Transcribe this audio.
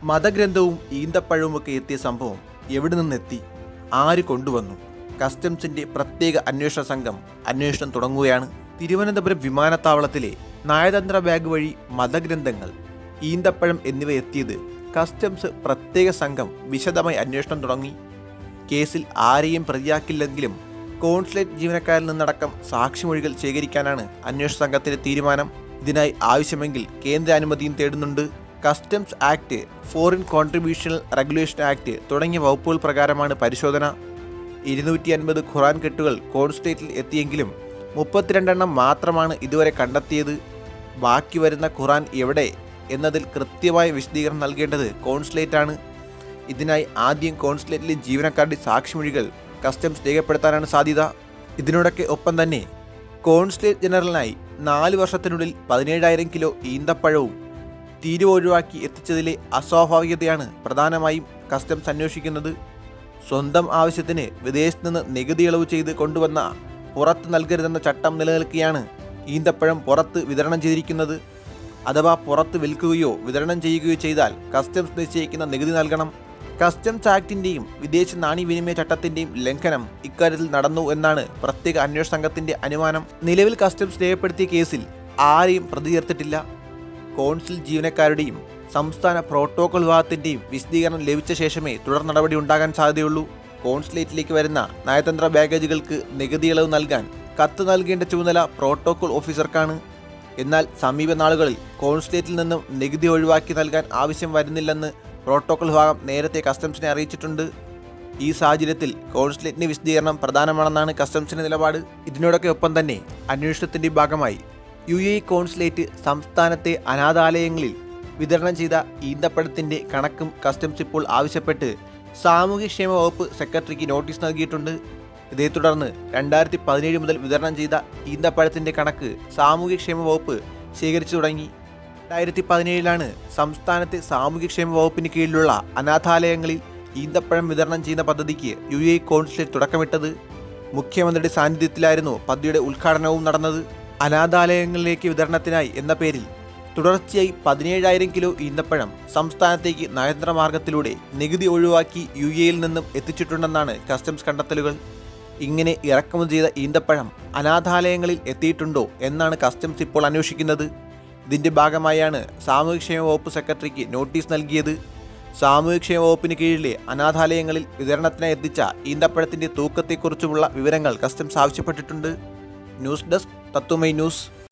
മതഗ്രന്ഥവും ഈന്തപ്പഴവുമൊക്കെ എത്തിയ സംഭവം എവിടെ നിന്നെത്തി ആര് കൊണ്ടുവന്നു കസ്റ്റംസിന്റെ പ്രത്യേക അന്വേഷണ സംഘം അന്വേഷണം തുടങ്ങുകയാണ് തിരുവനന്തപുരം വിമാനത്താവളത്തിലെ നയതന്ത്ര ബാഗ് വഴി മതഗ്രന്ഥങ്ങൾ ഈന്തപ്പഴം എന്നിവ എത്തിയത് കസ്റ്റംസ് പ്രത്യേക സംഘം വിശദമായി അന്വേഷണം തുടങ്ങി കേസിൽ ആരെയും പ്രതിയാക്കില്ലെങ്കിലും കോൺസുലേറ്റ് ജീവനക്കാരിൽ നിന്നടക്കം സാക്ഷിമൊഴികൾ ശേഖരിക്കാനാണ് അന്വേഷണ സംഘത്തിന്റെ തീരുമാനം ഇതിനായി ആവശ്യമെങ്കിൽ കേന്ദ്ര അനുമതിയും തേടുന്നുണ്ട് customs act foreign contributional regulation act തുടങ്ങിയ വകുപ്പുകൾ പ്രകാരമാണ് പരിശോധന ഇരുന്നൂറ്റി അൻപത് ഖുറാൻ കെട്ടുകൾ കോൺസുലേറ്റിൽ എത്തിയെങ്കിലും മുപ്പത്തിരണ്ടെണ്ണം മാത്രമാണ് ഇതുവരെ കണ്ടെത്തിയത് ബാക്കി വരുന്ന ഖുറാൻ എവിടെ എന്നതിൽ കൃത്യമായ വിശദീകരണം നൽകേണ്ടത് കോൺസുലേറ്റാണ് ഇതിനായി ആദ്യം കോൺസുലേറ്റിലെ ജീവനക്കാരുടെ സാക്ഷിമൊഴികൾ കസ്റ്റംസ് രേഖപ്പെടുത്താനാണ് സാധ്യത ഇതിനോടൊക്കെ ഒപ്പം തന്നെ കോൺസുലേറ്റ് ജനറലിനായി നാല് വർഷത്തിനുള്ളിൽ പതിനേഴായിരം കിലോ ഈന്തപ്പഴവും തീരുവ ഒഴിവാക്കി എത്തിച്ചതിലെ അസ്വാഭാവികതയാണ് പ്രധാനമായും കസ്റ്റംസ് അന്വേഷിക്കുന്നത് സ്വന്തം ആവശ്യത്തിന് വിദേശത്ത് നിന്ന് നികുതി ഇളവ് ചെയ്ത് കൊണ്ടുവന്ന പുറത്ത് നൽകരുതെന്ന ചട്ടം നിലനിൽക്കെയാണ് ഈന്തപ്പഴം പുറത്ത് വിതരണം ചെയ്തിരിക്കുന്നത് അഥവാ പുറത്ത് വിൽക്കുകയോ വിതരണം ചെയ്യുകയോ ചെയ്താൽ കസ്റ്റംസ് നിശ്ചയിക്കുന്ന നികുതി നൽകണം കസ്റ്റംസ് ആക്ടിന്റെയും വിദേശ നാണ്യവിനിമയ ചട്ടത്തിന്റെയും ലംഘനം ഇക്കാര്യത്തിൽ നടന്നു എന്നാണ് പ്രത്യേക അന്വേഷണ സംഘത്തിന്റെ അനുമാനം നിലവിൽ കസ്റ്റംസ് രേഖപ്പെടുത്തിയ കേസിൽ ആരെയും പ്രതി ചേർത്തിട്ടില്ല കോൺസുൽ ജീവനക്കാരുടെയും സംസ്ഥാന പ്രോട്ടോകോൾ വിഭാഗത്തിന്റെയും വിശദീകരണം ലഭിച്ച ശേഷമേ തുടർ നടപടി ഉണ്ടാകാൻ സാധ്യതയുള്ളൂ കോൺസുലേറ്റിലേക്ക് വരുന്ന നയതന്ത്ര ബാഗേജുകൾക്ക് നികുതി ഇളവ് നൽകാൻ കത്ത് നൽകേണ്ട ചുമതല പ്രോട്ടോകോൾ ഓഫീസർക്കാണ് എന്നാൽ സമീപ നാളുകളിൽ കോൺസുലേറ്റിൽ നിന്നും നികുതി ഒഴിവാക്കി നൽകാൻ ആവശ്യം വരുന്നില്ലെന്ന് പ്രോട്ടോകോൾ വിഭാഗം നേരത്തെ കസ്റ്റംസിനെ അറിയിച്ചിട്ടുണ്ട് ഈ സാഹചര്യത്തിൽ കോൺസുലേറ്റിന്റെ വിശദീകരണം പ്രധാനമാണെന്നാണ് കസ്റ്റംസിന്റെ നിലപാട് ഇതിനോടൊക്കെ ഒപ്പം തന്നെ അന്വേഷണത്തിന്റെ ഭാഗമായി യു എ കോൺസുലേറ്റ് സംസ്ഥാനത്തെ അനാഥാലയങ്ങളിൽ വിതരണം ചെയ്ത ഈന്തപ്പഴത്തിന്റെ കണക്കും കസ്റ്റംസ് ഇപ്പോൾ ആവശ്യപ്പെട്ട് സാമൂഹ്യക്ഷേമ വകുപ്പ് സെക്രട്ടറിക്ക് നോട്ടീസ് നൽകിയിട്ടുണ്ട് ഇതേ തുടർന്ന് രണ്ടായിരത്തി പതിനേഴ് മുതൽ വിതരണം ചെയ്ത ഈന്തപ്പഴത്തിന്റെ കണക്ക് സാമൂഹ്യക്ഷേമ വകുപ്പ് ശേഖരിച്ചു തുടങ്ങി രണ്ടായിരത്തി പതിനേഴിലാണ് സംസ്ഥാനത്തെ സാമൂഹ്യക്ഷേമ വകുപ്പിന് കീഴിലുള്ള അനാഥാലയങ്ങളിൽ ഈന്തപ്പഴം വിതരണം ചെയ്യുന്ന പദ്ധതിക്ക് യു എ കോൺസുലേറ്റ് തുടക്കമിട്ടത് മുഖ്യമന്ത്രിയുടെ സാന്നിധ്യത്തിലായിരുന്നു പദ്ധതിയുടെ ഉദ്ഘാടനവും നടന്നത് അനാഥാലയങ്ങളിലേക്ക് വിതരണത്തിനായി എന്ന പേരിൽ തുടർച്ചയായി പതിനേഴായിരം കിലോ ഈന്തപ്പഴം സംസ്ഥാനത്തേക്ക് നയതന്ത്ര മാർഗത്തിലൂടെ നികുതി ഒഴിവാക്കി യു എയിൽ നിന്നും എത്തിച്ചിട്ടുണ്ടെന്നാണ് കസ്റ്റംസ് കണ്ടെത്തലുകൾ ഇങ്ങനെ ഇറക്കുമതി ചെയ്ത ഈന്തപ്പഴം അനാഥാലയങ്ങളിൽ എത്തിയിട്ടുണ്ടോ എന്നാണ് കസ്റ്റംസ് ഇപ്പോൾ അന്വേഷിക്കുന്നത് ഇതിന്റെ ഭാഗമായാണ് സാമൂഹ്യക്ഷേമ വകുപ്പ് സെക്രട്ടറിക്ക് നോട്ടീസ് നൽകിയത് സാമൂഹ്യക്ഷേമ വകുപ്പിന് കീഴിലെ അനാഥാലയങ്ങളിൽ വിതരണത്തിനായി എത്തിച്ച ഈന്തപ്പഴത്തിന്റെ തൂക്കത്തെക്കുറിച്ചുമുള്ള വിവരങ്ങൾ കസ്റ്റംസ് ആവശ്യപ്പെട്ടിട്ടുണ്ട് ന്യൂസ് ഡെസ്ക് തത്വമൈ ന്യൂസ്